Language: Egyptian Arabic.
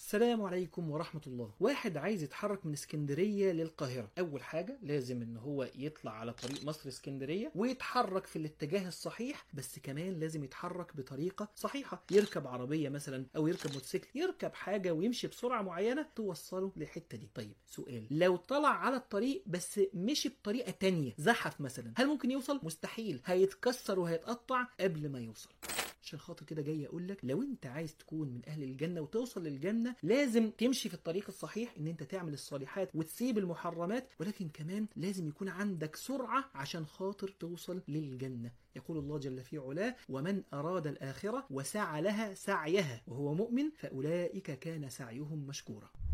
السلام عليكم ورحمة الله واحد عايز يتحرك من اسكندرية للقاهرة أول حاجة لازم إن هو يطلع على طريق مصر اسكندرية ويتحرك في الاتجاه الصحيح بس كمان لازم يتحرك بطريقة صحيحة يركب عربية مثلا أو يركب موتوسيكل يركب حاجة ويمشي بسرعة معينة توصله للحتة دي طيب سؤال لو طلع على الطريق بس مشي بطريقة تانية زحف مثلا هل ممكن يوصل مستحيل هيتكسر وهيتقطع قبل ما يوصل عشان خاطر كده جاي اقول لك لو انت عايز تكون من اهل الجنه وتوصل للجنه لازم تمشي في الطريق الصحيح ان انت تعمل الصالحات وتسيب المحرمات ولكن كمان لازم يكون عندك سرعه عشان خاطر توصل للجنه يقول الله جل في علاه ومن اراد الاخره وسعى لها سعيها وهو مؤمن فاولئك كان سعيهم مشكورا